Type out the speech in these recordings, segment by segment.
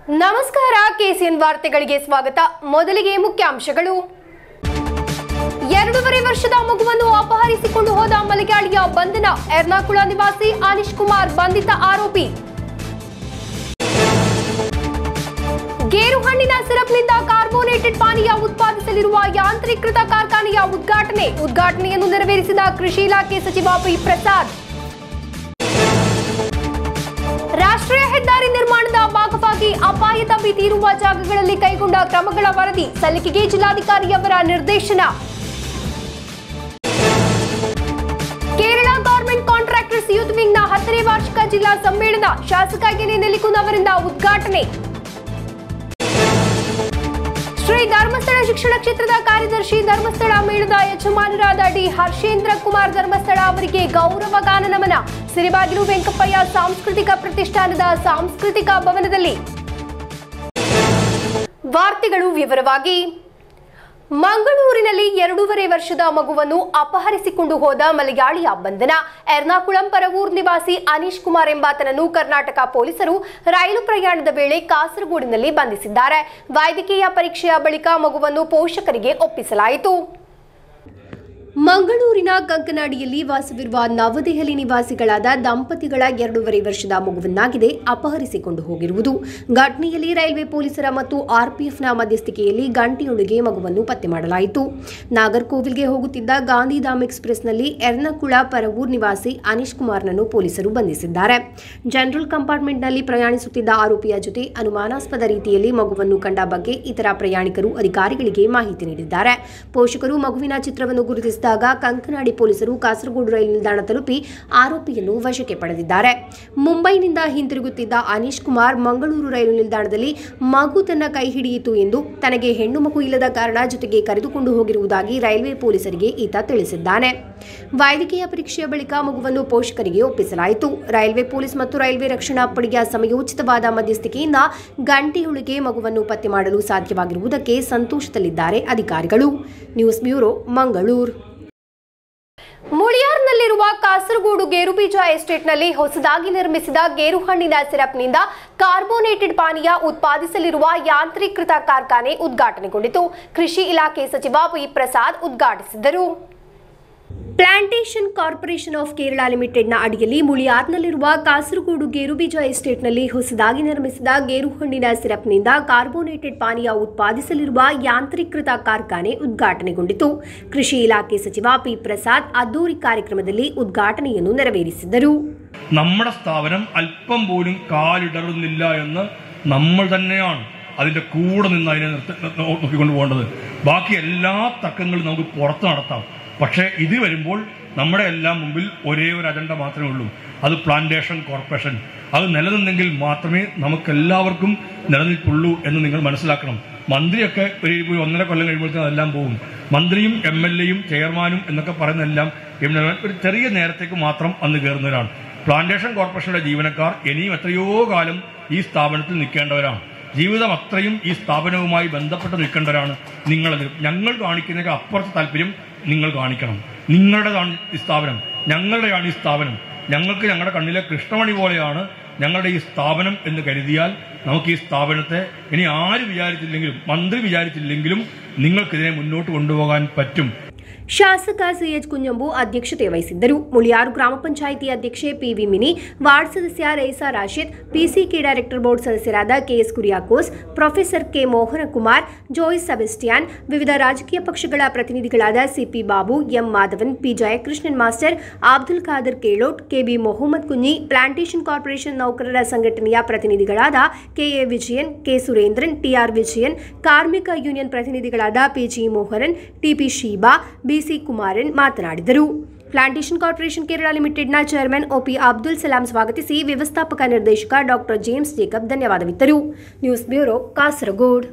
ನಮಸ್ಕಾರ ಕೆಸಿಎನ್ ವಾರ್ತೆಗಳಿಗೆ ಸ್ವಾಗತ ಮೊದಲಿಗೆ ಮುಖ್ಯಾಂಶಗಳು ಎರಡೂವರೆ ವರ್ಷದ ಮಗುವನ್ನು ಅಪಹರಿಸಿಕೊಂಡು ಹೋದ ಮಲಯಾಳಿಯ ಬಂಧನ ಎರ್ನಾಕುಳ ನಿವಾಸಿ ಅನಿಶ್ ಕುಮಾರ್ ಬಂಧಿತ ಆರೋಪಿ ಗೇರು ಹಣ್ಣಿನ ಸಿರಪ್ನಿಂದ ಕಾರ್ಬೋನೇಟೆಡ್ ಪಾನೀಯ ಉತ್ಪಾದಿಸಲಿರುವ ಯಾಂತ್ರೀಕೃತ ಕಾರ್ಖಾನೆಯ ಉದ್ಘಾಟನೆ ಉದ್ಘಾಟನೆಯನ್ನು ನೆರವೇರಿಸಿದ ಕೃಷಿ ಇಲಾಖೆ ಸಚಿವ ಪಿ ಪ್ರಸಾದ್ ರಾಷ್ಟ್ರೀಯ ಹೆದ್ದಾರಿ ನಿರ್ಮಾಣದ ಭಾಗವಾಗಿ ಅಪಾಯದ ಭೀತಿ ಇರುವ ಜಾಗಗಳಲ್ಲಿ ಕೈಗೊಂಡ ಕ್ರಮಗಳ ವರದಿ ಸಲ್ಲಿಕೆಗೆ ಜಿಲ್ಲಾಧಿಕಾರಿಯವರ ನಿರ್ದೇಶನ ಕೇರಳ ಗವರ್ಮೆಂಟ್ ಕಾಂಟ್ರಾಕ್ಟರ್ಸ್ ಯೂತ್ ವಿಂಗ್ನ ಹತ್ತನೇ ವಾರ್ಷಿಕ ಜಿಲ್ಲಾ ಸಮ್ಮೇಳನ ಶಾಸಕ ಎನೆ ನೆಲಿಕುನ್ ಅವರಿಂದ ಉದ್ಘಾಟನೆ ಶ್ರೀ ಧರ್ಮಸ್ಥಳ ಶಿಕ್ಷಣ ಕ್ಷೇತ್ರದ ಕಾರ್ಯದರ್ಶಿ ಧರ್ಮಸ್ಥಳ ಮೇಳದ ಯಜಮಾನರಾದ ಡಿ ಹರ್ಷೇಂದ್ರ ಕುಮಾರ್ ಧರ್ಮಸ್ಥಳ ಅವರಿಗೆ ಗೌರವ ಗಾನ ನಮನ ಸಿರಿಬಾಗಿಲು ವೆಂಕಪ್ಪಯ್ಯ ಸಾಂಸ್ಕೃತಿಕ ಪ್ರತಿಷ್ಠಾನದ ಸಾಂಸ್ಕೃತಿಕ ಭವನದಲ್ಲಿ ವಾರ್ತೆಗಳು ವಿವರವಾಗಿ ಮಂಗಳೂರಿನಲ್ಲಿ ಎರಡೂವರೆ ವರ್ಷದ ಮಗುವನ್ನು ಅಪಹರಿಸಿಕೊಂಡು ಹೋದ ಮಲಯಾಳಿಯ ಬಂಧನ ಎರ್ನಾಕುಳಂ ಪರವೂರ್ ನಿವಾಸಿ ಅನೀಶ್ ಕುಮಾರ್ ಎಂಬಾತನನ್ನು ಕರ್ನಾಟಕ ಪೊಲೀಸರು ರೈಲು ಪ್ರಯಾಣದ ವೇಳೆ ಕಾಸರಗೋಡಿನಲ್ಲಿ ಬಂಧಿಸಿದ್ದಾರೆ ವೈದ್ಯಕೀಯ ಪರೀಕ್ಷೆಯ ಬಳಿಕ ಮಗುವನ್ನು ಪೋಷಕರಿಗೆ ಒಪ್ಪಿಸಲಾಯಿತು ಮಂಗಳೂರಿನ ಕಂಕನಾಡಿಯಲ್ಲಿ ವಾಸವಿರುವ ನವದೆಹಲಿ ನಿವಾಸಿಗಳಾದ ದಂಪತಿಗಳ ಎರಡೂವರೆ ವರ್ಷದ ಮಗುವನ್ನಾಗಿದೆ ಅಪಹರಿಸಿಕೊಂಡು ಹೋಗಿರುವುದು ಘಟನೆಯಲ್ಲಿ ರೈಲ್ವೆ ಪೊಲೀಸರ ಮತ್ತು ಆರ್ಪಿಎಫ್ನ ಮಧ್ಯಸ್ಥಿಕೆಯಲ್ಲಿ ಗಂಟೆಯೊಳಗೆ ಮಗುವನ್ನು ಪತ್ತೆ ಮಾಡಲಾಯಿತು ನಾಗರ್ಕೋವಿಲ್ಗೆ ಹೋಗುತ್ತಿದ್ದ ಗಾಂಧಿಧಾಮ್ ಎಕ್ಸ್ಪ್ರೆಸ್ನಲ್ಲಿ ಎರ್ನಕುಳ ಪರವೂರ್ ನಿವಾಸಿ ಅನೀಶ್ ಕುಮಾರ್ನನ್ನು ಪೊಲೀಸರು ಬಂಧಿಸಿದ್ದಾರೆ ಜನರಲ್ ಕಂಪಾರ್ಟ್ಮೆಂಟ್ನಲ್ಲಿ ಪ್ರಯಾಣಿಸುತ್ತಿದ್ದ ಆರೋಪಿಯ ಜೊತೆ ಅನುಮಾನಾಸ್ಪದ ರೀತಿಯಲ್ಲಿ ಮಗುವನ್ನು ಕಂಡ ಬಗ್ಗೆ ಇತರ ಪ್ರಯಾಣಿಕರು ಅಧಿಕಾರಿಗಳಿಗೆ ಮಾಹಿತಿ ನೀಡಿದ್ದಾರೆ ಪೋಷಕರು ಮಗುವಿನ ಚಿತ್ರವನ್ನು ಗುರುತಿಸಿದಾಗ ಕಂಕನಾಡಿ ಪೊಲೀಸರು ಕಾಸರಗೋಡು ರೈಲು ನಿಲ್ದಾಣ ತಲುಪಿ ಆರೋಪಿಯನ್ನು ವಶಕ್ಕೆ ಪಡೆದಿದ್ದಾರೆ ಮುಂಬೈನಿಂದ ಹಿಂತಿರುಗುತ್ತಿದ್ದ ಅನೀಶ್ ಕುಮಾರ್ ಮಂಗಳೂರು ರೈಲು ನಿಲ್ದಾಣದಲ್ಲಿ ಮಗು ತನ್ನ ಕೈ ಹಿಡಿಯಿತು ಎಂದು ತನಗೆ ಹೆಣ್ಣು ಮಗು ಇಲ್ಲದ ಕಾರಣ ಜೊತೆಗೆ ಕರೆದುಕೊಂಡು ಹೋಗಿರುವುದಾಗಿ ರೈಲ್ವೆ ಪೊಲೀಸರಿಗೆ ಈತ ತಿಳಿಸಿದ್ದಾನೆ ವೈದ್ಯಕೀಯ ಪರೀಕ್ಷೆಯ ಬಳಿಕ ಮಗುವನ್ನು ಪೋಷಕರಿಗೆ ಒಪ್ಪಿಸಲಾಯಿತು ರೈಲ್ವೆ ಪೊಲೀಸ್ ಮತ್ತು ರೈಲ್ವೆ ರಕ್ಷಣಾ ಪಡೆಯ ಸಮಯೋಚಿತವಾದ ಮಧ್ಯಸ್ಥಿಕೆಯಿಂದ ಗಂಟೆಯೊಳಗೆ ಮಗುವನ್ನು ಪತ್ತೆ ಮಾಡಲು ಸಾಧ್ಯವಾಗಿರುವುದಕ್ಕೆ ಸಂತೋಷದಲ್ಲಿದ್ದಾರೆ ಅಧಿಕಾರಿಗಳು ನ್ಯೂಸ್ ಬ್ಯೂರೋ ಮಂಗಳೂರು ಮುಳಿಯಾರ್ನಲ್ಲಿರುವ ಕಾಸರಗೋಡು ಗೇರುಬೀಜ ಎಸ್ಟೇಟ್ನಲ್ಲಿ ಹೊಸದಾಗಿ ನಿರ್ಮಿಸಿದ ಗೇರು ಹಣ್ಣಿನ ಸಿರಪ್ನಿಂದ ಕಾರ್ಬೋನೇಟೆಡ್ ಪಾನೀಯ ಉತ್ಪಾದಿಸಲಿರುವ ಯಾಂತ್ರೀಕೃತ ಕಾರ್ಖಾನೆ ಉದ್ಘಾಟನೆಗೊಂಡಿತು ಕೃಷಿ ಇಲಾಖೆ ಸಚಿವ ಪಿ ಪ್ರಸಾದ್ ಉದ್ಘಾಟಿಸಿದರು ಪ್ಲಾಂಟೇಶನ್ ಕಾರ್ಪೊರೇಷನ್ ಆಫ್ ಕೇರಳ ಲಿಮಿಟೆಡ್ನ ಅಡಿಯಲ್ಲಿ ಮುಳಿಯಾರ್ನಲ್ಲಿರುವ ಕಾಸರಗೋಡು ಗೇರುಬೀಜ ಎಸ್ಟೇಟ್ನಲ್ಲಿ ಹೊಸದಾಗಿ ನಿರ್ಮಿಸಿದ ಗೇರು ಹಣ್ಣಿನ ಸಿರಪ್ನಿಂದ ಕಾರ್ಬೋನೇಟೆಡ್ ಪಾನೀಯ ಉತ್ಪಾದಿಸಲಿರುವ ಯಾಂತ್ರೀಕೃತ ಕಾರ್ಖಾನೆ ಉದ್ಘಾಟನೆಗೊಂಡಿತು ಕೃಷಿ ಇಲಾಖೆ ಸಚಿವ പി പ്രസാദ് അದ್ದൂരി കാര്യക്രമದಲ್ಲಿ ഉദ്ഘാടനെಯನ್ನು ನೆರವೇರಿಸಿದರು നമ്മുടെ സ്ഥാപനം അല്പം പോലും കാലിടറുന്നില്ല എന്ന് നമ്മൾ തന്നെയാണ് അതിന്റെ കൂടെ നിന്ന് അതിനെ നിർത്തി- നോ- നോക്കിക്കൊണ്ട് പോകേണ്ടത് ബാക്കി എല്ലാ തർക്കങ്ങളും നമുക്ക് പുറത്ത് നടത്താം പക്ഷേ ഇത് വരുമ്പോൾ നമ്മുടെ എല്ലാം മുമ്പിൽ ഒരേ ഒരു അജണ്ട മാത്രമേ ഉള്ളൂ അത് പ്ലാന്റേഷൻ കോർപ്പറേഷൻ അത് നിലനിന്നെങ്കിൽ മാത്രമേ നമുക്കെല്ലാവർക്കും നിലനിൽപ്പുള്ളൂ എന്ന് നിങ്ങൾ മനസ്സിലാക്കണം മന്ത്രിയൊക്കെ ഒരു ഒരു ഒന്നര കൊല്ലം കഴിയുമ്പോഴത്തേക്കും അതെല്ലാം പോകും മന്ത്രിയും എം എൽ എയും ചെയർമാനും എന്നൊക്കെ പറയുന്നതെല്ലാം എം- ഒരു ചെറിയ നേരത്തേക്ക് മാത്രം അന്ന് കയറുന്നവരാണ് പ്ലാന്റേഷൻ കോർപ്പറേഷന്റെ ജീവനക്കാർ ഇനിയും എത്രയോ കാലം ഈ സ്ഥാപനത്തിൽ നിൽക്കേണ്ടവരാണ് ജീവിതം അത്രയും ഈ സ്ഥാപനവുമായി ബന്ധപ്പെട്ട് നിൽക്കേണ്ടവരാണ് നിങ്ങൾ ഞങ്ങൾ കാണിക്കുന്നതിന് അപ്പുറത്തെ താല്പര്യം നിങ്ങൾ കാണിക്കണം നിങ്ങളുടേതാണ് ഈ സ്ഥാപനം ഞങ്ങളുടെയാണ് ഈ സ്ഥാപനം ഞങ്ങൾക്ക് ഞങ്ങളുടെ കണ്ണിലെ കൃഷ്ണമണി പോലെയാണ് ഞങ്ങളുടെ ഈ സ്ഥാപനം എന്ന് കരുതിയാൽ നമുക്ക് ഈ സ്ഥാപനത്തെ ഇനി ആര് വിചാരിച്ചില്ലെങ്കിലും മന്ത്രി വിചാരിച്ചില്ലെങ്കിലും നിങ്ങൾക്കിതിനെ മുന്നോട്ട് കൊണ്ടുപോകാൻ പറ്റും ಶಾಸಕ ಸಿಎಚ್ ಕುಂಜಂಬು ಅಧ್ಯಕ್ಷತೆ ವಹಿಸಿದ್ದರು ಮುಳಿಯಾರು ಗ್ರಾಮ ಪಂಚಾಯಿತಿ ಅಧ್ಯಕ್ಷೆ ಪಿವಿ ಮಿನಿ ವಾರ್ಡ್ ಸದಸ್ಯ Raisa Rashid PCK director board ಸದಸ್ಯರಾದ KS Kuriakose professor K Mohanakumar Joyce Sebastian ವಿವಿಧ ರಾಜಕೀಯ ಪಕ್ಷಗಳ ಪ್ರತಿನಿಧಿಗಳಾದ CP Babu M Madhavan P Jayakrishnan master Abdul Khader Kelot KB Mohammed Kunhi plantation corporation ನೌಕರರ ಸಂಘಟನೆಯ ಪ್ರತಿನಿಧಿಗಳಾದ KA Vijayan K Surendran TR Vijayan ಕಾರ್ಮಿಕ ಯೂನಿಯನ್ ಪ್ರತಿನಿಧಿಗಳಾದ PG Moharan TP Sheeba BC Kumaran ಮಾತನಾಡಿದರು ಪ್ಲಾಂಟೇಶನ್ ಕಾರ್ಪೊರೇಷನ್ ಕೇರಳ ಲಿಮಿಟೆಡ್ನ ಚೇರ್ಮನ್ ಒಪಿ ಅಬ್ದುಲ್ ಸಲಾಂ ಸ್ವಾಗತಿಸಿ ವ್ಯವಸ್ಥಾಪಕ ನಿರ್ದೇಶಕ ಡಾಕ್ಟರ್ ಜೇಮ್ಸ್ ಜೇಕಬ್ ಧನ್ಯವಾದವಿತ್ತರು ನ್ಯೂಸ್ ಬ್ಯೂರೋ ಕಾಸರಗೋಡ್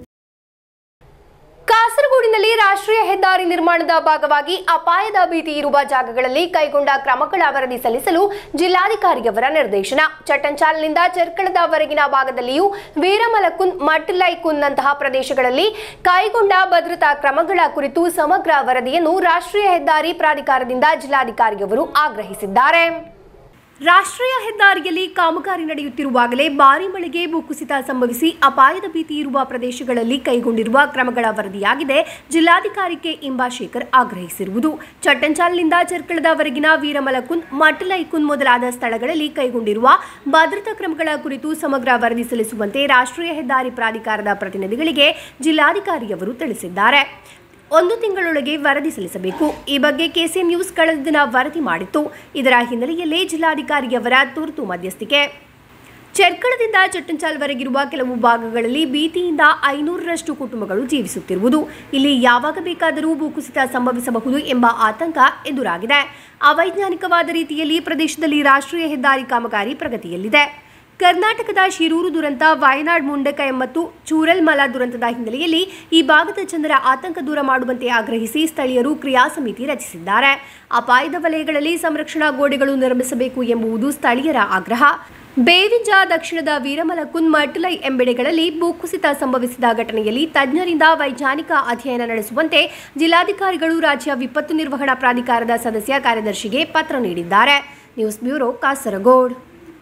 ಕಾಸರಗೋಡಿನಲ್ಲಿ ರಾಷ್ಟ್ರೀಯ ಹೆದ್ದಾರಿ ನಿರ್ಮಾಣದ ಭಾಗವಾಗಿ ಅಪಾಯದ ಭೀತಿ ಇರುವ ಜಾಗಗಳಲ್ಲಿ ಕೈಗೊಂಡ ಕ್ರಮಗಳ ವರದಿ ಸಲ್ಲಿಸಲು ಜಿಲ್ಲಾಧಿಕಾರಿಯವರ ನಿರ್ದೇಶನ ಚಟ್ಟಂಚಾಲ್ನಿಂದ ಚೆರ್ಕಳದವರೆಗಿನ ಭಾಗದಲ್ಲಿಯೂ ವೀರಮಲಕುಂದ್ ಮಟ್ಲೈಕುನ್ನಂತಹ ಪ್ರದೇಶಗಳಲ್ಲಿ ಕೈಗೊಂಡ ಭದ್ರತಾ ಕ್ರಮಗಳ ಕುರಿತು ಸಮಗ್ರ ವರದಿಯನ್ನು ರಾಷ್ಟ್ರೀಯ ಹೆದ್ದಾರಿ ಪ್ರಾಧಿಕಾರದಿಂದ ಜಿಲ್ಲಾಧಿಕಾರಿಯವರು ಆಗ್ರಹಿಸಿದ್ದಾರೆ ರಾಷ್ಟ್ರೀಯ ಹೆದ್ದಾರಿಯಲ್ಲಿ ಕಾಮಗಾರಿ ನಡೆಯುತ್ತಿರುವಾಗಲೇ ಭಾರಿ ಮಳೆಗೆ ಭೂಕುಸಿತ ಸಂಭವಿಸಿ ಅಪಾಯದ ಭೀತಿ ಇರುವ ಪ್ರದೇಶಗಳಲ್ಲಿ ಕೈಗೊಂಡಿರುವ ಕ್ರಮಗಳ ವರದಿಯಾಗಿದೆ ಜಿಲ್ಲಾಧಿಕಾರಿ ಕೆ ಇಂಬಾಶೇಖರ್ ಆಗ್ರಹಿಸಿರುವುದು ಚಟ್ಟಂಚಾಲ್ನಿಂದ ಚೆರ್ಕಳದವರೆಗಿನ ವೀರಮಲಕುಂದ್ ಮಟ್ಟಲೈಕುಂದ್ ಮೊದಲಾದ ಸ್ಥಳಗಳಲ್ಲಿ ಕೈಗೊಂಡಿರುವ ಭದ್ರತಾ ಕ್ರಮಗಳ ಕುರಿತು ಸಮಗ್ರ ವರದಿ ಸಲ್ಲಿಸುವಂತೆ ರಾಷ್ಟ್ರೀಯ ಹೆದ್ದಾರಿ ಪ್ರಾಧಿಕಾರದ ಪ್ರತಿನಿಧಿಗಳಿಗೆ ಜಿಲ್ಲಾಧಿಕಾರಿಯವರು ತಿಳಿಸಿದ್ದಾರೆ ಒಂದು ತಿಂಗಳೊಳಗೆ ವರದಿ ಸಲ್ಲಿಸಬೇಕು ಈ ಬಗ್ಗೆ ಕೆಸಿಎನ್ ನ್ಯೂಸ್ ಕಳೆದ ದಿನ ವರದಿ ಮಾಡಿತ್ತು ಇದರ ಹಿನ್ನೆಲೆಯಲ್ಲೇ ಜಿಲ್ಲಾಧಿಕಾರಿಯವರ ತುರ್ತು ಮಧ್ಯಸ್ಥಿಕೆ ಚೆರ್ಕಳದಿಂದ ಚಟ್ಟಂಚಾಲ್ವರೆಗಿರುವ ಕೆಲವು ಭಾಗಗಳಲ್ಲಿ ಭೀತಿಯಿಂದ ಐನೂರರಷ್ಟು ಕುಟುಂಬಗಳು ಜೀವಿಸುತ್ತಿರುವುದು ಇಲ್ಲಿ ಯಾವಾಗ ಬೇಕಾದರೂ ಭೂಕುಸಿತ ಸಂಭವಿಸಬಹುದು ಎಂಬ ಆತಂಕ ಎದುರಾಗಿದೆ ಅವೈಜ್ಞಾನಿಕವಾದ ರೀತಿಯಲ್ಲಿ ಪ್ರದೇಶದಲ್ಲಿ ರಾಷ್ಟ್ರೀಯ ಹೆದ್ದಾರಿ ಕಾಮಗಾರಿ ಪ್ರಗತಿಯಲ್ಲಿದೆ ಕರ್ನಾಟಕದ ಶಿರೂರು ದುರಂತ ವಯನಾಡ್ ಮುಂಡಕೈ ಮತ್ತು ಚೂರಲ್ಮಲ ದುರಂತದ ಹಿನ್ನೆಲೆಯಲ್ಲಿ ಈ ಭಾಗದ ಜನರ ಆತಂಕ ದೂರ ಮಾಡುವಂತೆ ಆಗ್ರಹಿಸಿ ಸ್ಥಳೀಯರು ಕ್ರಿಯಾ ಸಮಿತಿ ರಚಿಸಿದ್ದಾರೆ ಅಪಾಯದ ವಲಯಗಳಲ್ಲಿ ಸಂರಕ್ಷಣಾ ಗೋಡೆಗಳು ನಿರ್ಮಿಸಬೇಕು ಎಂಬುದು ಸ್ಥಳೀಯರ ಆಗ್ರಹ ಬೇವಿಂಜ ದಕ್ಷಿಣದ ವೀರಮಲಕುಂದ್ ಮಟ್ಟಲೈ ಎಂಬೆಡೆಗಳಲ್ಲಿ ಭೂಕುಸಿತ ಸಂಭವಿಸಿದ ಘಟನೆಯಲ್ಲಿ ತಜ್ಞರಿಂದ ವೈಜ್ಞಾನಿಕ ಅಧ್ಯಯನ ನಡೆಸುವಂತೆ ಜಿಲ್ಲಾಧಿಕಾರಿಗಳು ರಾಜ್ಯ ವಿಪತ್ತು ನಿರ್ವಹಣಾ ಪ್ರಾಧಿಕಾರದ ಸದಸ್ಯ ಕಾರ್ಯದರ್ಶಿಗೆ ಪತ್ರ ನೀಡಿದ್ದಾರೆ news bureau Kasaragod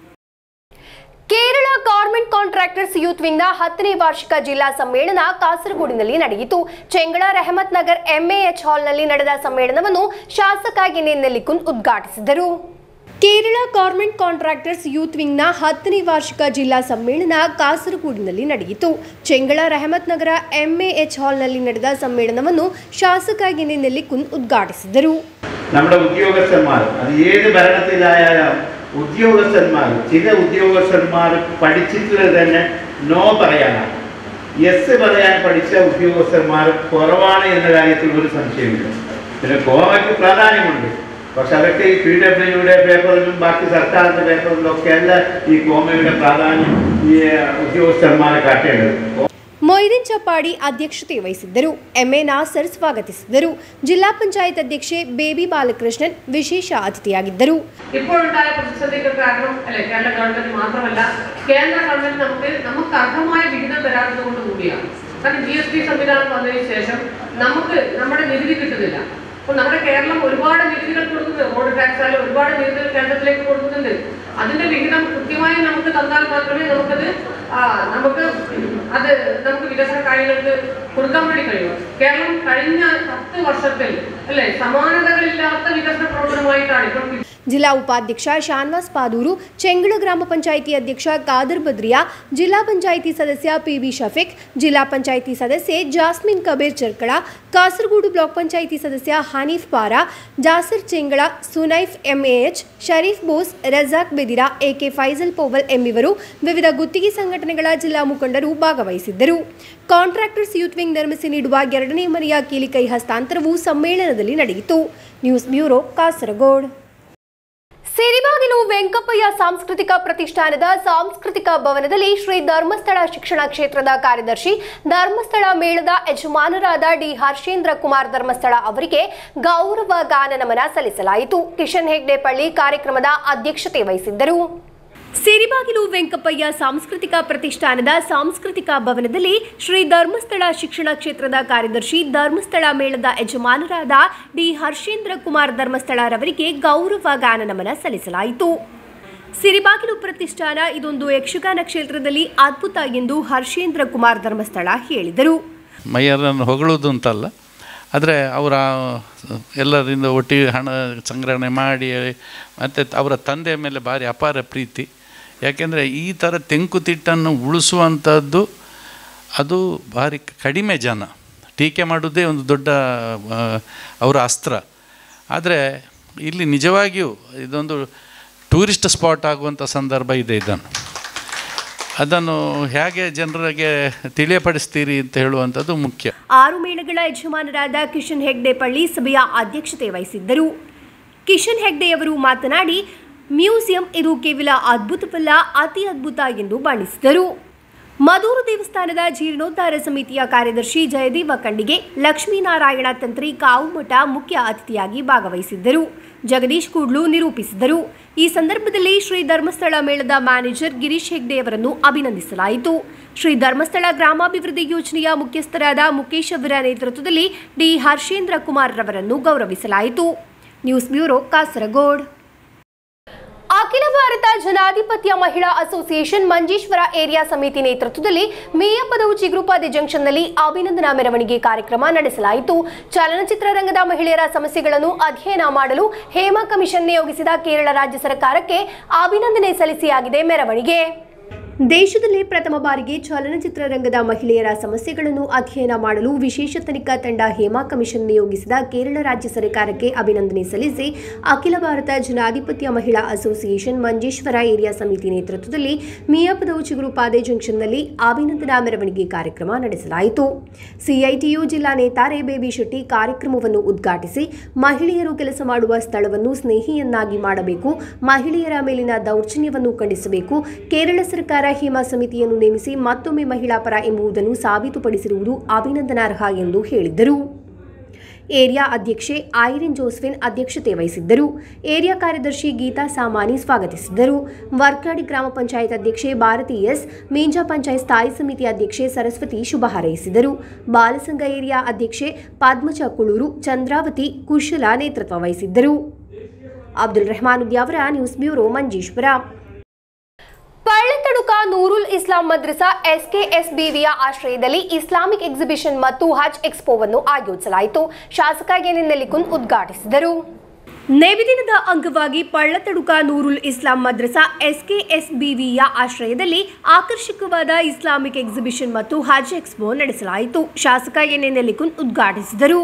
Kerala government contractors youth ವಿಂಗ್ನ ಹತ್ತನೇ ವಾರ್ಷಿಕ ಜಿಲ್ಲಾ ಸಮ್ಮೇಳನ ಕಾಸರಗೋಡಿನಲ್ಲಿ ನಡೆಯಿತು ಚೆಂಗಳ ರೆಹಮತ್ ನಗರ್ ಎಂಎಎಚ್ ಹಾಲ್ನಲ್ಲಿ ನಡೆದ ಸಮ್ಮೇಳನವನ್ನು ಶಾಸಕ ಎನ್ಎ ನೆಲ್ಲಿಕುಂದ್ ಉದ್ಘಾಟಿಸಿದರು ಕೇರಳ ಗೌರ್ಮೆಂಟ್ ಕಾಂಟ್ರಾಕ್ಟರ್ಸ್ ಯೂತ್ ವಿಂಗ್ನ ಹತ್ತನೇ ವಾರ್ಷಿಕ ಜಿಲ್ಲಾ ಸಮ್ಮೇಳನ ಕಾಸರಗೋಡಿನಲ್ಲಿ ನಡೆಯಿತು ಚೆಂಗಳ ರೆಹಮತ್ ನಗರ ಎಂಎಎಚ್ ಹಾಲ್ನಲ್ಲಿ ನಡೆದ സമ്മേളനವನ್ನು ಶಾಸಕ എന്നെ നെല്ലിക്കുന്ന് ഉദ്ഘാಟಿಸಿದರು നമ്മുടെ ഉദ്യോഗസ്ഥന്മാർ അത് ഏത് ഭരണത്തിലായാലും ഉദ്യോഗസ്ഥന്മാർ ചില ഉദ്യോഗസ്ഥന്മാർ പഠിച്ചിട്ടുള്ളത് തന്നെ നോ പറയാനാണ് യെസ് പറയാൻ പഠിച്ച ഉദ്യോഗസ്ഥന്മാർ കുറവാണ് എന്ന കാര്യത്തിൽ ഒരു സംശയമില്ല പിന്നെ കോമയ്ക്ക് പ്രാധാന്യമുണ്ട് പക്ഷെ അതൊക്കെ ഈ പി ഡബ്ല്യുയുടെ പേപ്പറിലും ബാക്കി സർക്കാരിൻ്റെ പേപ്പറിലും ഒക്കെ അല്ല ഈ കോമയുടെ പ്രാധാന്യം ഈ ഉദ്യോഗസ്ഥന്മാരെ കാട്ടേണ്ടത് ಮೊಯ್ದಿನ್ ಚಪ್ಪಾಡಿ ಅಧ್ಯಕ್ಷತೆ ವಹಿಸಿದ್ದರು ಎಂಎ ನಾಸರ್ ಸ್ವಾಗತಿಸಿದರು ಜಿಲ್ಲಾ ಪಂಚಾಯತ್ ಅಧ್ಯಕ್ಷೆ ಬೇಬಿ ಬಾಲಕೃಷ್ಣನ್ ವಿಶೇಷ ಅತಿಥಿಯಾಗಿದ್ದರು ഇപ്പോഴുണ്ടായ പ്രതിസന്ധിക്ക് കാരണം അല്ലെ കേരള ഗവൺമെന്റ് മാത്രമല്ല കേന്ദ്ര ഗവൺമെന്റ് നമുക്ക് നമുക്ക് അർഹമായ വിഹിതം തരാത്തത് കൊണ്ട് കൂടിയാണ് കാരണം ജി എസ് ടി സംവിധാനം വന്നതിന് ശേഷം നമുക്ക് നമ്മുടെ നികുതി കിട്ടുന്നില്ല അപ്പോൾ നമ്മുടെ കേരളം ഒരുപാട് നികുതികൾ കൊടുക്കുന്നുണ്ട് റോഡ് ടാക്സ് ആയാലും ഒരുപാട് നികുതികൾ കേന്ദ്രത്തിലേക്ക് കൊടുക്കുന്നുണ്ട് അതിന്റെ വിഹിതം കൃത്യമായി നമുക്ക് തന്നാൽ മാത്രമേ നമുക്കത് ആ, നമുക്ക് അത് നമുക്ക് വികസന കാര്യങ്ങൾക്ക് കൊടുക്കാൻ വേണ്ടി കഴിയൂ കേരളം കഴിഞ്ഞ പത്ത് വർഷത്തിൽ അല്ലെ സമാനതകളില്ലാത്ത വികസന പ്രവർത്തനമായിട്ടാണ് ഇപ്പോൾ ಜಿಲ್ಲಾ ಉಪಾಧ್ಯಕ್ಷ ಶಾನ್ವಾಸ್ ಪಾದೂರು ಚೆಂಗಳ ಗ್ರಾಮ ಪಂಚಾಯಿತಿ ಅಧ್ಯಕ್ಷ ಕಾದರ್ ಬದ್ರಿಯಾ ಜಿಲ್ಲಾ ಪಂಚಾಯಿತಿ ಸದಸ್ಯ ಪಿಬಿ ಶಫೀಕ್ ಜಿಲ್ಲಾ ಪಂಚಾಯಿತಿ ಸದಸ್ಯೆ ಜಾಸ್ಮಿನ್ ಕಬೀರ್ ಚರ್ಕಳ ಕಾಸರಗೋಡು ಬ್ಲಾಕ್ ಪಂಚಾಯಿತಿ ಸದಸ್ಯ ಹನೀಫ್ ಪಾರಾ ಜಾಸರ್ ಚೆಂಗಳ ಸುನೈಫ್ ಎಂಎಎಚ್ ಶರೀಫ್ ಬೋಸ್ ರಜಾಕ್ ಬೆದಿರಾ ಎಕೆ ಫೈಜಲ್ ಪೋವಲ್ ಎಂಬಿವರು ವಿವಿಧ ಗುತ್ತಿಗೆ ಸಂಘಟನೆಗಳ ಜಿಲ್ಲಾ ಮುಖಂಡರು ಭಾಗವಹಿಸಿದ್ದರು ಕಾಂಟ್ರಾಕ್ಟರ್ಸ್ ಯೂತ್ ವಿಂಗ್ ನಿರ್ಮಿಸಿ ನೀಡುವ ಎರಡನೇ ಮನೆಯ ಕೀಲಿಕೈ ಹಸ್ತಾಂತರವು ಸಮ್ಮೇಳನದಲ್ಲಿ ನಡೆಯಿತು ನ್ಯೂಸ್ ಬ್ಯೂರೋ ಕಾಸರಗೋಡ್ ಸಿರಿಬಾಗಿಲು ವೆಂಕಪ್ಪಯ್ಯ ಸಾಂಸ್ಕೃತಿಕ ಪ್ರತಿಷ್ಠಾನದ ಸಾಂಸ್ಕೃತಿಕ ಭವನದಲ್ಲಿ ಶ್ರೀ ಧರ್ಮಸ್ಥಳ ಶಿಕ್ಷಣ ಕ್ಷೇತ್ರದ ಕಾರ್ಯದರ್ಶಿ ಧರ್ಮಸ್ಥಳ ಮೇಳದ ಯಜಮಾನರಾದ ಡಿ ಹರ್ಷೇಂದ್ರ ಕುಮಾರ್ ಧರ್ಮಸ್ಥಳ ಅವರಿಗೆ ಗೌರವ ಗಾನ ನಮನ ಸಲ್ಲಿಸಲಾಯಿತು ಕಿಶನ್ ಹೆಗ್ಡೆ ಪಳ್ಳಿ ಕಾರ್ಯಕ್ರಮದ ಅಧ್ಯಕ್ಷತೆ ವಹಿಸಿದ್ದರು ಸಿರಿಬಾಗಿಲು ವೆಂಕಪ್ಪಯ್ಯ ಸಾಂಸ್ಕೃತಿಕ ಪ್ರತಿಷ್ಠಾನದ ಸಾಂಸ್ಕೃತಿಕ ಭವನದಲ್ಲಿ ಶ್ರೀ ಧರ್ಮಸ್ಥಳ ಶಿಕ್ಷಣ ಕ್ಷೇತ್ರದ ಕಾರ್ಯದರ್ಶಿ ಧರ್ಮಸ್ಥಳ ಮೇಳದ ಯಜಮಾನರಾದ ಡಿ ಹರ್ಷೇಂದ್ರ ಕುಮಾರ್ ಧರ್ಮಸ್ಥಳರವರಿಗೆ ಗೌರವ ಗಾನ ನಮನ ಸಲ್ಲಿಸಲಾಯಿತು ಸಿರಿಬಾಗಿಲು ಪ್ರತಿಷ್ಠಾನ ಇದೊಂದು ಯಕ್ಷಗಾನ ಕ್ಷೇತ್ರದಲ್ಲಿ ಅದ್ಭುತ ಎಂದು ಹರ್ಷೇಂದ್ರ ಕುಮಾರ್ ಧರ್ಮಸ್ಥಳ ಹೇಳಿದರು ಮೈಯರನ್ನು ಹೊಗಳುವುದು ಅಂತಲ್ಲ ಆದರೆ ಅವರ ಎಲ್ಲರಿಂದ ಒಟ್ಟಿಗೆ ಹಣ ಸಂಗ್ರಹಣೆ ಮಾಡಿ ಮತ್ತು ಅವರ ತಂದೆಯ ಮೇಲೆ ಭಾರಿ ಅಪಾರ ಪ್ರೀತಿ ಯಾಕೆಂದರೆ ಈ ಥರ ತೆಂಕುತಿಟ್ಟನ್ನು ಉಳಿಸುವಂಥದ್ದು ಅದು ಭಾರಿ ಕಡಿಮೆ ಜನ ಟೀಕೆ ಮಾಡೋದೇ ಒಂದು ದೊಡ್ಡ ಆ, ಅವರ ಅಸ್ತ್ರ ಆದರೆ ಇಲ್ಲಿ ನಿಜವಾಗಿಯೂ ಇದೊಂದು ಟೂರಿಸ್ಟ್ ಸ್ಪಾಟ್ ಆಗುವಂಥ ಸಂದರ್ಭ ಇದೆ ಇದನ್ನು ಅದನ್ನು ಹೇಗೆ ಜನರಿಗೆ ತಿಳಿಯಪಡಿಸ್ತೀರಿ ಅಂತ ಹೇಳುವಂಥದ್ದು ಮುಖ್ಯ ಆರು ಮೇಳಗಳ ಯಜಮಾನರಾದ ಕಿಶನ್ ಹೆಗ್ಡೆ ಪಳ್ಳಿ ಸಭೆಯ ಅಧ್ಯಕ್ಷತೆ ವಹಿಸಿದ್ದರು ಕಿಶನ್ ಹೆಗ್ಡೆಯವರು ಮಾತನಾಡಿ ಮ್ಯೂಸಿಯಂ ಇದು ಕೇವಲ ಅದ್ಭುತವಲ್ಲ ಅತಿ ಅದ್ಭುತ ಎಂದು ಬಣ್ಣಿಸಿದರು ಮದೂರು ದೇವಸ್ಥಾನದ ಜೀರ್ಣೋದ್ಧಾರ ಸಮಿತಿಯ ಕಾರ್ಯದರ್ಶಿ ಜಯದೇವ ಕಂಡಿಗೆ ಲಕ್ಷ್ಮೀನಾರಾಯಣ ತಂತ್ರಿ ಕಾವುಮಠ ಮುಖ್ಯ ಅತಿಥಿಯಾಗಿ ಭಾಗವಹಿಸಿದ್ದರು ಜಗದೀಶ್ ಕೂಡ್ಲು ನಿರೂಪಿಸಿದರು ಈ ಸಂದರ್ಭದಲ್ಲಿ ಶ್ರೀ ಧರ್ಮಸ್ಥಳ ಮೇಳದ ಮ್ಯಾನೇಜರ್ ಗಿರೀಶ್ ಹೆಗ್ಡೆಯವರನ್ನು ಅಭಿನಂದಿಸಲಾಯಿತು ಶ್ರೀ ಧರ್ಮಸ್ಥಳ ಗ್ರಾಮಾಭಿವೃದ್ಧಿ ಯೋಜನೆಯ ಮುಖ್ಯಸ್ಥರಾದ ಮುಖೇಶ್ ಅವರ ನೇತೃತ್ವದಲ್ಲಿ ಡಿ ಹರ್ಷೇಂದ್ರ ಕುಮಾರ್ ರವರನ್ನು ಗೌರವಿಸಲಾಯಿತು ನ್ಯೂಸ್ ಬ್ಯೂರೋ ಕಾಸರಗೋಡ್ ಅಖಿಲ ಭಾರತ ಜನಾಧಿಪತ್ಯ ಮಹಿಳಾ ಅಸೋಸಿಯೇಷನ್ ಮಂಜೇಶ್ವರ ಏರಿಯಾ ಸಮಿತಿ ನೇತೃತ್ವದಲ್ಲಿ ಮೇಯಪದವು ಚಿಗುರುಪಾದೆ ಜಂಕ್ಷನ್ನಲ್ಲಿ ಅಭಿನಂದನಾ ಮೆರವಣಿಗೆ ಕಾರ್ಯಕ್ರಮ ನಡೆಸಲಾಯಿತು ಚಲನಚಿತ್ರ ರಂಗದ ಮಹಿಳೆಯರ ಸಮಸ್ಯೆಗಳನ್ನು ಅಧ್ಯಯನ ಮಾಡಲು ಹೇಮಾ ಕಮಿಷನ್ ನಿಯೋಗಿಸಿದ ಕೇರಳ ರಾಜ್ಯ ಸರ್ಕಾರಕ್ಕೆ ಅಭಿನಂದನೆ ಸಲ್ಲಿಸಿಯಾಗಿದೆ ಮೆರವಣಿಗೆ ದೇಶದಲ್ಲೇ ಪ್ರಥಮ ಬಾರಿಗೆ ಚಲನಚಿತ್ರ ರಂಗದ ಮಹಿಳೆಯರ ಸಮಸ್ಯೆಗಳನ್ನು ಅಧ್ಯಯನ ಮಾಡಲು ವಿಶೇಷ ತನಿಖಾ ತಂಡ ಹೇಮಾ ಕಮಿಷನ್ ನಿಯೋಗಿಸಿದ ಕೇರಳ ರಾಜ್ಯ ಸರ್ಕಾರಕ್ಕೆ ಅಭಿನಂದನೆ ಸಲ್ಲಿಸಿ ಅಖಿಲ ಭಾರತ ಜನಾಧಿಪತ್ಯ ಮಹಿಳಾ ಅಸೋಸಿಯೇಷನ್ ಮಂಜೇಶ್ವರ ಏರಿಯಾ ಸಮಿತಿ ನೇತೃತ್ವದಲ್ಲಿ ಮಿಯಾಪದವು ಚಿಗುರುಪಾದೆ ಜಂಕ್ಷನ್ನಲ್ಲಿ ಅಭಿನಂದನಾ ಮೆರವಣಿಗೆ ಕಾರ್ಯಕ್ರಮ ನಡೆಸಲಾಯಿತು ಸಿಐಟಿಯು ಜಿಲ್ಲಾ ನೇತಾರೆ ಬೇಬಿ ಶೆಟ್ಟಿ ಕಾರ್ಯಕ್ರಮವನ್ನು ಉದ್ಘಾಟಿಸಿ ಮಹಿಳೆಯರು ಕೆಲಸ ಮಾಡುವ ಸ್ಥಳವನ್ನು ಸ್ನೇಹಿಯನ್ನಾಗಿ ಮಾಡಬೇಕು ಮಹಿಳೆಯರ ಮೇಲಿನ ದೌರ್ಜನ್ಯವನ್ನು ಖಂಡಿಸಬೇಕು ಕೇರಳ ಸರ್ಕಾರ ಹೇಮಾ ಸಮಿತಿಯನ್ನು ನೇಮಿಸಿ ಮತ್ತೊಮ್ಮೆ ಮಹಿಳಾ ಪರ ಎಂಬುದನ್ನು ಸಾಬೀತುಪಡಿಸಿರುವುದು ಅಭಿನಂದನಾರ್ಹ ಎಂದು ಹೇಳಿದ್ದರು ಏರಿಯಾ ಅಧ್ಯಕ್ಷೆ ಐರಿನ್ ಜೋಸ್ಫಿನ್ ಅಧ್ಯಕ್ಷತೆ ವಹಿಸಿದ್ದರು ಏರಿಯಾ ಕಾರ್ಯದರ್ಶಿ ಗೀತಾ ಸಾಮಾನಿ ಸ್ವಾಗತಿಸಿದ್ದರು ವರ್ಕಾಡಿ ಗ್ರಾಮ ಪಂಚಾಯತ್ ಅಧ್ಯಕ್ಷೆ ಭಾರತಿ ಎಸ್ ಮೀಂಜಾ ಪಂಚಾಯತ್ ಸ್ಥಾಯಿ ಸಮಿತಿ ಅಧ್ಯಕ್ಷೆ ಸರಸ್ವತಿ ಶುಭ ಹಾರೈಸಿದರು ಬಾಲಸಂಘ ಏರಿಯಾ ಅಧ್ಯಕ್ಷೆ ಪದ್ಮಜ ಕುಳೂರು ಚಂದ್ರಾವತಿ ಕುಶಲ ನೇತೃತ್ವ ವಹಿಸಿದ್ದರು ಅಬ್ದುಲ್ ರೆಹಮಾನ್ ಉದ್ಯಾವರ ನ್ಯೂಸ್ ಬ್ಯೂರೋ ಮಂಜೇಶ್ವರ ಪಳ್ಳತಡುಕ ನೂರುಲ್ ಇಸ್ಲಾಂ ಮದ್ರಸಾ ಎಸ್ಕೆಎಸ್ಬಿವಿಯ ಆಶ್ರಯದಲ್ಲಿ ಇಸ್ಲಾಮಿಕ್ ಎಕ್ಸಿಬಿಷನ್ ಮತ್ತು ಹಜ್ ಎಕ್ಸ್ಪೋವನ್ನು ಆಯೋಜಿಸಲಾಯಿತು ಶಾಸಕ ಎನ್ ನೆಲ್ಲಿಕುಂದ್ ಉದ್ಘಾಟಿಸಿದರು ನೈವೇದಿನದ ಅಂಗವಾಗಿ ಪಳ್ಳತಡುಕ ನೂರುಲ್ ಇಸ್ಲಾಂ ಮದ್ರಸಾ ಎಸ್ಕೆಎಸ್ಬಿವಿಯ ಆಶ್ರಯದಲ್ಲಿ ಆಕರ್ಷಕವಾದ ಇಸ್ಲಾಮಿಕ್ ಎಕ್ಸಿಬಿಷನ್ ಮತ್ತು ಹಜ್ ಎಕ್ಸ್ಪೋ ನಡೆಸಲಾಯಿತು ಶಾಸಕ ಎನ್ ನೆಲ್ಲಿಕುಂದ್ ಉದ್ಘಾಟಿಸಿದರು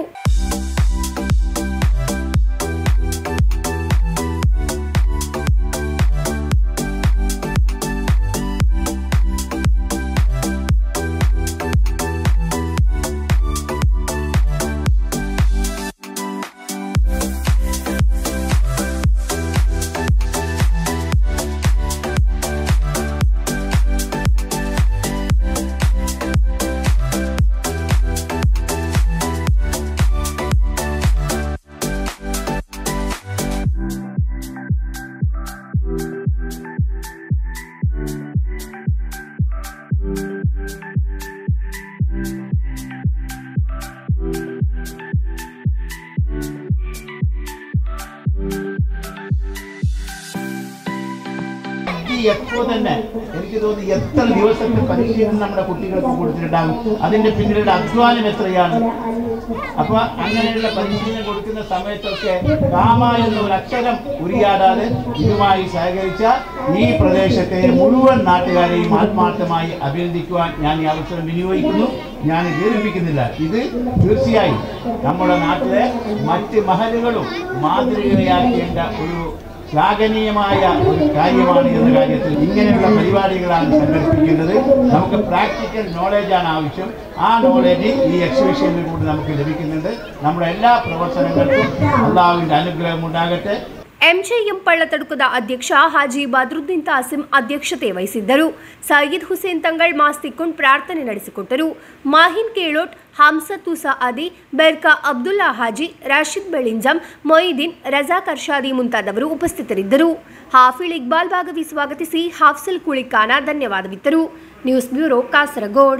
ഈ എപ്പോ തന്നെ എനിക്ക് തോന്നുന്നു എത്ര ദിവസത്തെ പരിശീലനം നമ്മുടെ കുട്ടികൾക്ക് കൊടുത്തിട്ടുണ്ടാകും അതിന്റെ പിന്നിലുള്ള അധ്വാനം എത്രയാണ് അപ്പൊ അങ്ങനെയുള്ള പരിശീലനം കൊടുക്കുന്ന സമയത്തൊക്കെ കാമ എന്ന ഒരു അക്ഷരം ഉരിയാടാതെ ഇതുമായി സഹകരിച്ച ഈ പ്രദേശത്തെ മുഴുവൻ നാട്ടുകാരെയും ആത്മാർത്ഥമായി അഭിനന്ദിക്കുവാൻ ഞാൻ ഈ അവസരം വിനിയോഗിക്കുന്നു ഞാൻ ദീർഘിപ്പിക്കുന്നില്ല ഇത് തീർച്ചയായും നമ്മുടെ നാട്ടിലെ മറ്റ് മഹലുകളും മാതൃകയാക്കേണ്ട ഒരു ശ്ലാഘനീയമായ ഒരു കാര്യമാണ് എന്ന കാര്യത്തിൽ ഇങ്ങനെയുള്ള പരിപാടികളാണ് സംഘടിപ്പിക്കുന്നത് നമുക്ക് പ്രാക്ടിക്കൽ നോളജാണ് ആവശ്യം ആ നോളജ് ഈ എക്സിബിഷനിൽ കൂടി നമുക്ക് ലഭിക്കുന്നുണ്ട് നമ്മുടെ എല്ലാ പ്രവർത്തനങ്ങൾക്കും അള്ളാഹുവിൻ്റെ അനുഗ്രഹം ഉണ്ടാകട്ടെ ಎಂಜೆಎಂ ಪಳ್ಳತಡುಕದ ಅಧ್ಯಕ್ಷ ಹಾಜಿ ಬದ್ರುದ್ದೀನ್ ತಾಸಿಂ ಅಧ್ಯಕ್ಷತೆ ವಹಿಸಿದ್ದರು ಸಯೀದ್ ಹುಸೇನ್ ತಂಗಳ್ ಮಾಸ್ತಿಕೊಂಡ್ ಪ್ರಾರ್ಥನೆ ನಡೆಸಿಕೊಟ್ಟರು ಮಾಹಿನ್ ಕೇಳೋಟ್ ಹಮ್ಸತ್ ತುಸಾ ಅದಿ ಬೆರ್ಕಾ ಅಬ್ದುಲ್ಲಾ ಹಾಜಿ ರಾಶಿದ್ ಬೆಳಿಂಜಂ ಮೊಯಿದೀನ್ ರಜಾಕ್ ಅರ್ಷಾದಿ ಮುಂತಾದವರು ಉಪಸ್ಥಿತರಿದ್ದರು ಹಾಫಿಳ್ ಇಕ್ಬಾಲ್ ಭಾಗವಿ ಸ್ವಾಗತಿಸಿ ಹಾಫ್ಸಲ್ ಕುಳಿಕಾನ ಧನ್ಯವಾದವಿತ್ತರು news bureau Kasaragod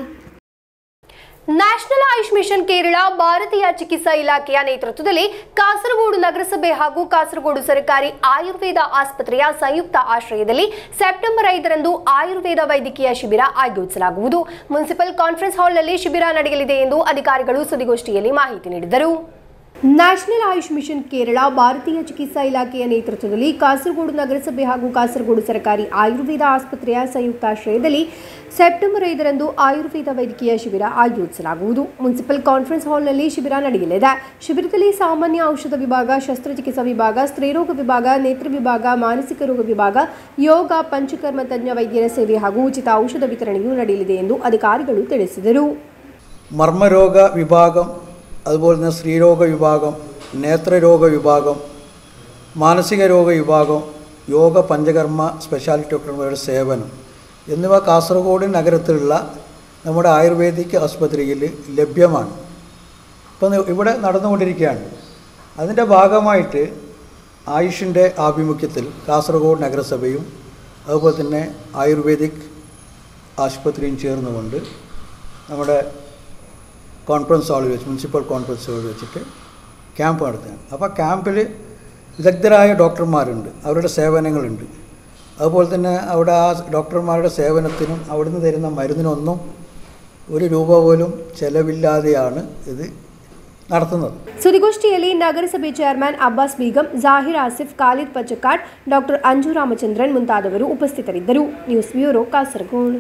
national Ayush mission Kerala ಭಾರತೀಯ ಚಿಕಿತ್ಸಾ ಇಲಾಖೆಯ ನೇತೃತ್ವದಲ್ಲಿ ಕಾಸರಗೋಡು ನಗರಸಭೆ ಹಾಗೂ ಕಾಸರಗೋಡು ಸರ್ಕಾರಿ ಆಯುರ್ವೇದ ಆಸ್ಪತ್ರೆಯ ಸಂಯುಕ್ತ ಆಶ್ರಯದಲ್ಲಿ ಸೆಪ್ಟೆಂಬರ್ ಐದರಂದು ಆಯುರ್ವೇದ ವೈದ್ಯಕೀಯ ಶಿಬಿರ ಆಯೋಜಿಸಲಾಗುವುದು ಮುನ್ಸಿಪಲ್ ಕಾನ್ಫರೆನ್ಸ್ ಹಾಲ್ನಲ್ಲಿ ಶಿಬಿರ ನಡೆಯಲಿದೆ ಎಂದು ಅಧಿಕಾರಿಗಳು ಸುದ್ದಿಗೋಷ್ಠಿಯಲ್ಲಿ ಮಾಹಿತಿ ನೀಡಿದರು ನ್ಯಾಷನಲ್ ಆಯುಷ್ ಮಿಷನ್ ಕೇರಳ ಭಾರತೀಯ ಚಿಕಿತ್ಸಾ ಇಲಾಖೆಯ ನೇತೃತ್ವದಲ್ಲಿ ಕಾಸರಗೋಡು ನಗರಸಭೆ ಹಾಗೂ ಕಾಸರಗೋಡು ಸರ್ಕಾರಿ ಆಯುರ್ವೇದ ಆಸ್ಪತ್ರೆಯ ಸಂಯುಕ್ತಾಶ್ರಯದಲ್ಲಿ ಸೆಪ್ಟೆಂಬರ್ ಐದರಂದು ಆಯುರ್ವೇದ ವೈದ್ಯಕೀಯ ಶಿಬಿರ ಆಯೋಜಿಸಲಾಗುವುದು ಮುನ್ಸಿಪಲ್ ಕಾನ್ಫರೆನ್ಸ್ ಹಾಲ್ನಲ್ಲಿ ಶಿಬಿರ ನಡೆಯಲಿದೆ ಶಿಬಿರದಲ್ಲಿ ಸಾಮಾನ್ಯ ಔಷಧ ವಿಭಾಗ ಶಸ್ತ್ರಚಿಕಿತ್ಸಾ ವಿಭಾಗ ಸ್ತ್ರೀರೋಗ ವಿಭಾಗ ನೇತ್ರ ವಿಭಾಗ ಮಾನಸಿಕ ರೋಗ ವಿಭಾಗ ಯೋಗ ಪಂಚಕರ್ಮ ತಜ್ಞ ವೈದ್ಯರ ಸೇವೆ ಹಾಗೂ ಉಚಿತ ಔಷಧ ವಿತರಣೆಯೂ ನಡೆಯಲಿದೆ ಎಂದು ಅಧಿಕಾರಿಗಳು ತಿಳಿಸಿದರು മർമ്മരോഗ വിഭാഗം അതുപോലെ തന്നെ സ്ത്രീരോഗ വിഭാഗം നേത്രരോഗ വിഭാഗം മാനസിക രോഗ വിഭാഗം യോഗ പഞ്ചകർമ്മ സ്പെഷ്യാലിറ്റി ഡോക്ടർമാരുടെ സേവനം എന്നിവ കാസർഗോഡ് നഗരത്തിലുള്ള നമ്മുടെ ആയുർവേദിക് ആസ്പത്രിയിൽ ലഭ്യമാണ് ഇപ്പം ഇവിടെ നടന്നുകൊണ്ടിരിക്കുകയാണ് അതിൻ്റെ ഭാഗമായിട്ട് ആയുഷിൻ്റെ ആഭിമുഖ്യത്തിൽ കാസർഗോഡ് നഗരസഭയും അതുപോലെ തന്നെ ആയുർവേദിക് ആശുപത്രിയും ചേർന്നുകൊണ്ട് നമ്മുടെ കോൺഫറൻസ് ഹാളിൽ വെച്ച് മുനിസിപ്പൽ കോൺഫറൻസ് ഹാളിൽ വെച്ചിട്ട് ക്യാമ്പ് നടത്തുകയാണ് അപ്പോൾ ക്യാമ്പിൽ വിദഗ്ധരായ ഡോക്ടർമാരുണ്ട് അവരുടെ സേവനങ്ങളുണ്ട് അതുപോലെ തന്നെ അവിടെ ആ ഡോക്ടർമാരുടെ സേവനത്തിനും അവിടുന്ന് തരുന്ന മരുന്നിനൊന്നും ഒരു രൂപ പോലും ചെലവില്ലാതെയാണ് ഇത് നടത്തുന്നത് ಸುದ್ದಿಗೋಷ್ಠಿಯಲ್ಲಿ ನಗರಸಭೆ ಚೇರ್ಮನ್ ಅಬ್ಬಾಸ್ ಬೀಗಂ ಜಾಹಿರ್ ಆಸಿಫ್ ಖಾಲಿದ್ ಪಚಕಾಡ್ ಡಾಕ್ಟರ್ ಅಂಜು ರಾಮಚಂದ್ರನ್ ಮುಂತಾದವರು ಉಪಸ್ಥಿತರಿದ್ದರು news bureau Kasaragod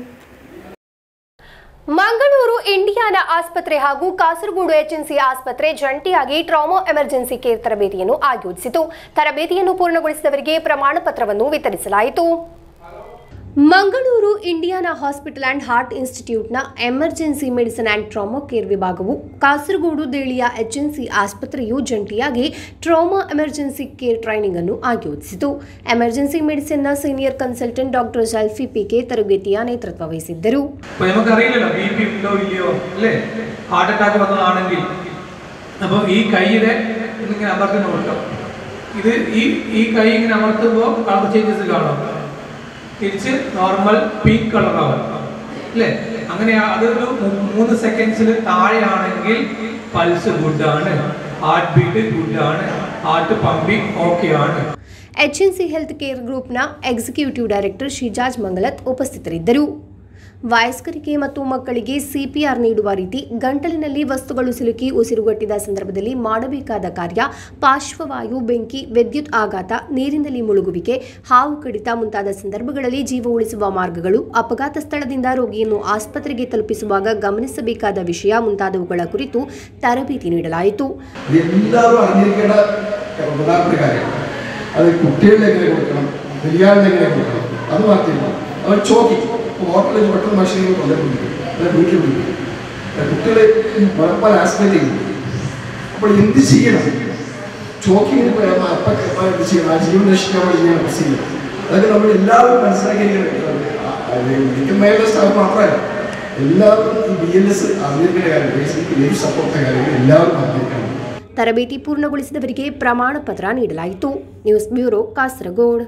Mangaluru Indiana ಆಸ್ಪತ್ರೆ ಹಾಗೂ ಕಾಸರಗೋಡು ಎಚ್ಎನ್ಸಿ ಆಸ್ಪತ್ರೆ ಜಂಟಿಯಾಗಿ ಟ್ರಾಮಾ ಎಮರ್ಜೆನ್ಸಿ ಕೇರ್ ತರಬೇತಿಯನ್ನು ಆಯೋಜಿಸಿತು ತರಬೇತಿಯನ್ನು ಪೂರ್ಣಗೊಳಿಸಿದವರಿಗೆ ಪ್ರಮಾಣ ಪತ್ರವನ್ನು ವಿತರಿಸಲಾಯಿತು Mangaluru Indiana hospital and heart ಇನ್ಸ್ಟಿಟ್ಯೂಟ್ನ emergency medicine and trauma care ವಿಭಾಗವು ಕಾಸರಗೋಡು ದೇಳಿಯ ಎಚ್ಎನ್ಸಿ ಆಸ್ಪತ್ರೆಯು ಜಂಟಿಯಾಗಿ ಟ್ರಾಮಾ ಎಮರ್ಜೆನ್ಸಿ ಕೇರ್ ಟ್ರೈನಿಂಗ್ ಅನ್ನು ಆಯೋಜಿಸಿತು ಎಮರ್ಜೆನ್ಸಿ ಮೆಡಿಸಿನ್ನ senior consultant doctor Jalfi PK ತರಬೇತಿಯ ನೇತೃತ್ವ ವಹಿಸಿದ್ದರು അപ്പൊ നമുക്കറിയില്ലല്ലോ ബി പി ഉണ്ടോ ഇല്ലയോ അല്ലേ ഹാർട്ട് അറ്റാക്ക് വന്നതാണെങ്കിൽ അപ്പോൾ ഈ കൈയുടെ ഇങ്ങനെ അമർത്തുന്ന കേട്ടോ ഇത് ഈ ഈ കൈ ഇങ്ങനെ അമർത്തുമ്പോൾ കളർ ചേഞ്ചസ് കാണാം തിരിച്ച് നോർമൽ പിങ്ക് കളറാവും അല്ലേ അങ്ങനെ അതൊരു മൂ- മൂന്ന് സെക്കൻഡ്സിൽ താഴെയാണെങ്കിൽ പൾസ് ഗുഡാണ് ഹാർട്ട് ബീറ്റ് ഗുഡാണ് ഹാർട്ട് പമ്പിങ് ഓക്കെ ആണ് ಎಚ್ಎನ್ಸಿ ಹೆಲ್ತ್ ಕೇರ್ ಗ್ರೂಪ್ನ ಎಕ್ಸಿಕ್ಯೂಟಿವ್ ಡೈರೆಕ್ಟರ್ ಶಿಜಾಜ್ ಮಂಗಲತ್ ಉಪಸ್ಥಿತರಿದ್ದರು ವಯಸ್ಕರಿಗೆ ಮತ್ತು ಮಕ್ಕಳಿಗೆ ಸಿಪಿಆರ್ ನೀಡುವ ರೀತಿ ಗಂಟಲಿನಲ್ಲಿ ವಸ್ತುಗಳು ಸಿಲುಕಿ ಉಸಿರುಗಟ್ಟಿದ ಸಂದರ್ಭದಲ್ಲಿ ಮಾಡಬೇಕಾದ ಕಾರ್ಯ ಪಾರ್ಶ್ವವಾಯು ಬೆಂಕಿ ವಿದ್ಯುತ್ ಆಘಾತ ನೀರಿನಲ್ಲಿ ಮುಳುಗುವಿಕೆ ಹಾವು ಕಡಿತ ಮುಂತಾದ ಸಂದರ್ಭಗಳಲ್ಲಿ ಜೀವ ಉಳಿಸುವ ಮಾರ್ಗಗಳು ಅಪಘಾತ ಸ್ಥಳದಿಂದ ರೋಗಿಯನ್ನು ಆಸ್ಪತ್ರೆಗೆ ತಲುಪಿಸುವಾಗ ഗമനിಸಬೇಕಾದ ವಿಷಯ ಮುಂತಾದವುಗಳ ಕುರಿತು ತರಬೇತಿ ನೀಡಲಾಯಿತು ഇതെല്ലാവരും അറിഞ്ഞിരിക്കേണ്ട പ്രധാനപ്പെട്ട കാര്യമാണ് അത് കുട്ടികളിൽ എങ്ങനെ കൊടുക്കണം വലിയാളിൽ എങ്ങനെ കൊടുക്കണം അത് മാത്രമല്ല അവർ ചോക്കി ഹോട്ടലിൽ പെട്ടെന്ന് ഭക്ഷണം കൊണ്ടുവരുന്നുണ്ട് അത് വീട്ടിൽ വിളിക്കും കുട്ടികളെ പല പല ആസ്പെക്ട് ചെയ്യുന്നു അപ്പോൾ എന്ത് ചെയ്യണം ചോക്കിങ്ങിന് പോയാൽ അപ്പം എന്ത് ചെയ്യണം ആ ജീവൻ രക്ഷിക്കാൻ വേണ്ടി ചെയ്യണം ബസ് ചെയ്യണം അതൊക്കെ നമ്മൾ എല്ലാവരും മനസ്സിലാക്കിയിരിക്കണം മെഡിക്കൽ മേഖല സ്റ്റാഫ് മാത്രമല്ല എല്ലാവരും ഈ ബി എൽ എസ് അറിഞ്ഞിരിക്കേണ്ട കാര്യം ബേസിക് ലൈഫ് സപ്പോർട്ടിൻ്റെ കാര്യങ്ങൾ എല്ലാവരും അറിഞ്ഞിരിക്കണം ತರಬೇತಿ ಪೂರ್ಣಗೊಳಿಸಿದವರಿಗೆ ಪ್ರಮಾಣ ಪತ್ರ ನೀಡಲಾಯಿತು news bureau Kasaragod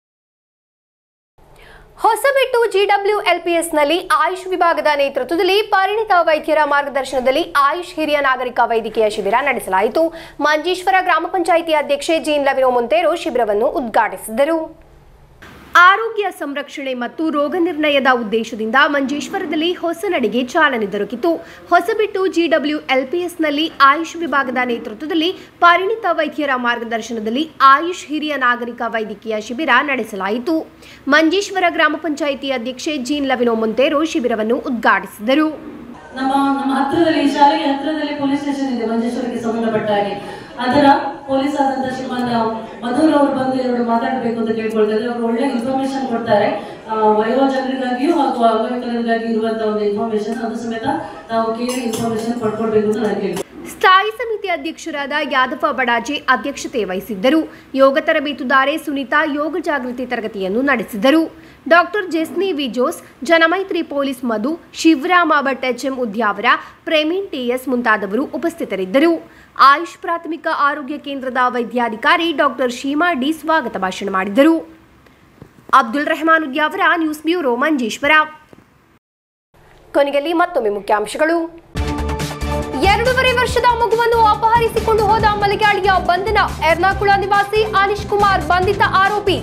Hosabettu GW ಎಲ್ಪಿಎಸ್ನಲ್ಲಿ ಆಯುಷ್ ವಿಭಾಗದ ನೇತೃತ್ವದಲ್ಲಿ ಪರಿಣಿತ ವೈದ್ಯರ ಮಾರ್ಗದರ್ಶನದಲ್ಲಿ ಆಯುಷ್ ಹಿರಿಯ ನಾಗರಿಕ ವೈದ್ಯಕೀಯ ಶಿಬಿರ ನಡೆಸಲಾಯಿತು ಮಂಜೇಶ್ವರ ಗ್ರಾಮ ಪಂಚಾಯಿತಿ ಅಧ್ಯಕ್ಷೆ ಜೀನ್ ಲವಿನೋ ಮೊಂತೇರೋ ಶಿಬಿರವನ್ನು ಉದ್ಘಾಟಿಸಿದರು ಆರೋಗ್ಯ ಸಂರಕ್ಷಣೆ ಮತ್ತು ರೋಗ ನಿರ್ಣಯದ ಉದ್ದೇಶದಿಂದ ಮಂಜೇಶ್ವರದಲ್ಲಿ ಹೊಸ ನಡೆಗೆ ಚಾಲನೆ ದೊರಕಿತು ಹೊಸಬಿಟ್ಟು ಜಿಡಬ್ಲ್ಯೂ ಎಲ್ಪಿಎಸ್ನಲ್ಲಿ ಆಯುಷ್ ವಿಭಾಗದ ನೇತೃತ್ವದಲ್ಲಿ ಪರಿಣಿತ ವೈದ್ಯರ ಮಾರ್ಗದರ್ಶನದಲ್ಲಿ ಆಯುಷ್ ಹಿರಿಯ ನಾಗರಿಕ ವೈದ್ಯಕೀಯ ಶಿಬಿರ ನಡೆಸಲಾಯಿತು ಮಂಜೇಶ್ವರ ಗ್ರಾಮ ಪಂಚಾಯಿತಿ ಅಧ್ಯಕ್ಷೆ ಜೀನ್ ಲವಿನೋ ಮೊಂತೇರೋ ಶಿಬಿರವನ್ನು ಉದ್ಘಾಟಿಸಿದರು ನಮ್ಮ ನಮ್ಮ ಹತ್ರದಲ್ಲಿ ಈ ಶಾಲೆಗೆ ಹತ್ರದಲ್ಲಿ ಪೊಲೀಸ್ ಸ್ಟೇಷನ್ ಇದೆ ಮಂಜೇಶ್ವರಕ್ಕೆ ಸಂಬಂಧಪಟ್ಟ ಹಾಗೆ ಅದರ ಪೊಲೀಸ್ ಆದಂತ ಶ್ರೀಮಾನ್ ಮಧುರ್ ಅವರು ಬಂದು ಎರಡು ಮಾತಾಡಬೇಕು ಅಂತ ಕೇಳ್ಕೊಳ್ತಾ ಇದ್ದಾರೆ ಅವರು ಒಳ್ಳೆ ಇನ್ಫಾರ್ಮೇಶನ್ ಕೊಡ್ತಾರೆ ಆ, ವಯೋಜನರಿಗಾಗಿಯೂ ಹಾಗೂ ಅಂಗವಿಕಲರಿಗಾಗಿ ಇರುವಂತಹ ಒಂದು ಇನ್ಫಾರ್ಮೇಶನ್ ಅದು ಸಮೇತ ನಾವು ಕೇಳಿ ಇನ್ಫಾರ್ಮೇಶನ್ ಪಡ್ಕೊಳ್ಬೇಕು ಅಂತ ನಾನು ಕೇಳ್ತೀನಿ ಸ್ಥಾಯಿ ಸಮಿತಿ ಅಧ್ಯಕ್ಷರಾದ ಯಾದವ ಬಡಾಜೆ ಅಧ್ಯಕ್ಷತೆ ವಹಿಸಿದ್ದರು ಯೋಗ ತರಬೇತುದಾರೆ ಸುನೀತಾ ಯೋಗ ಜಾಗೃತಿ ತರಗತಿಯನ್ನು ನಡೆಸಿದರು doctor Jesny V Jose Janamaithri police Madhu Shivarama Bhat HM Udyavar Premin TS ಮುಂತಾದವರು ಉಪಸ್ಥಿತರಿದ್ದರು ಆಯುಷ್ ಪ್ರಾಥಮಿಕ ಆರೋಗ್ಯ ಕೇಂದ್ರದ ವೈದ್ಯಾಧಿಕಾರಿ ಡಾಕ್ಟರ್ ಶೀಮಾ ಡಿ ಸ್ವಾಗತ ಭಾಷಣ ಮಾಡಿದರು ಅಬ್ದುಲ್ ರೆಹಮಾನ್ ಉದ್ಯಾವರ ನ್ಯೂಸ್ ಬ್ಯೂರೋ ಮಂಜೇಶ್ವರ ಕೊನೆಯಲ್ಲಿ ಮತ್ತೊಮ್ಮೆ ಮುಖ್ಯಾಂಶಗಳು ಎರಡೂವರೆ ವರ್ಷದ ಮಗುವನ್ನು ಅಪಹರಿಸಿಕೊಂಡು ಹೋದ ಮಲಗಾಳಿಯ ಬಂಧನ ಎರ್ನಾಕುಳ ನಿವಾಸಿ ಅನಿಶ್ ಕುಮಾರ್ ಬಂಧಿತ ಆರೋಪಿ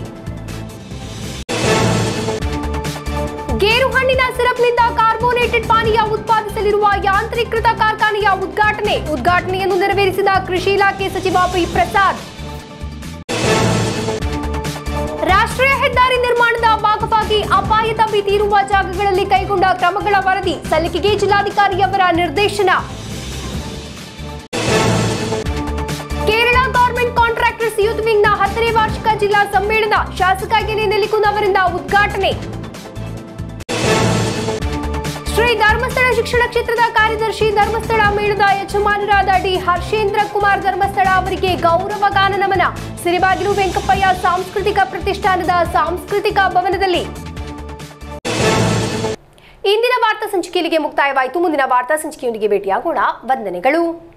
ಗೇರು ಹಣ್ಣಿನ ಸಿರಪ್ನಿಂದ ಕಾರ್ಬೋನೇಟೆಡ್ ಪಾನೀಯ ಉತ್ಪಾದಿಸಲಿರುವ ಯಾಂತ್ರೀಕೃತ ಕಾರ್ಖಾನೆಯ ಉದ್ಘಾಟನೆ ಉದ್ಘಾಟನೆಯನ್ನು ನೆರವೇರಿಸಿದ ಕೃಷಿ ಇಲಾಖೆ ಸಚಿವ ಪಿ ಪ್ರಸಾದ್ ರಾಷ್ಟ್ರೀಯ ಹೆದ್ದಾರಿ ನಿರ್ಮಾಣದ ಭಾಗವಾಗಿ ಅಪಾಯದ ಭೀತಿ ಇರುವ ಜಾಗಗಳಲ್ಲಿ ಕೈಗೊಂಡ ಕ್ರಮಗಳ ವರದಿ ಸಲ್ಲಿಕೆಗೆ ಜಿಲ್ಲಾಧಿಕಾರಿಯವರ ನಿರ್ದೇಶನ ಕೇರಳ ಗವರ್ಮೆಂಟ್ ಕಾಂಟ್ರಾಕ್ಟರ್ಸ್ ಯೂತ್ ವಿಂಗ್ನ ಹತ್ತನೇ ವಾರ್ಷಿಕ ಜಿಲ್ಲಾ ಸಮ್ಮೇಳನ ಶಾಸಕ ಗೆನೆ ನೆಲಿಕುನ್ ಅವರಿಂದ ಉದ್ಘಾಟನೆ ಶ್ರೀ ಧರ್ಮಸ್ಥಳ ಶಿಕ್ಷಣ ಕ್ಷೇತ್ರದ ಕಾರ್ಯದರ್ಶಿ ಧರ್ಮಸ್ಥಳ ಮೇಳದ ಯಜಮಾನರಾದ ಡಿ ಹರ್ಷೇಂದ್ರ ಕುಮಾರ್ ಧರ್ಮಸ್ಥಳ ಅವರಿಗೆ ಗೌರವ ಗಾನ ನಮನ ಸಿರಿಬಾಗಿಲು ವೆಂಕಪ್ಪಯ್ಯ ಸಾಂಸ್ಕೃತಿಕ ಪ್ರತಿಷ್ಠಾನದ ಸಾಂಸ್ಕೃತಿಕ ಭವನದಲ್ಲಿ ಇಂದಿನ ವಾರ್ತಾ ಸಂಚಿಕೆಯಲ್ಲಿಗೆ ಮುಕ್ತಾಯವಾಯಿತು ಮುಂದಿನ ವಾರ್ತಾ ಸಂಚಿಕೆಯೊಂದಿಗೆ ಭೇಟಿಯಾಗೋಣ ವಂದನೆಗಳು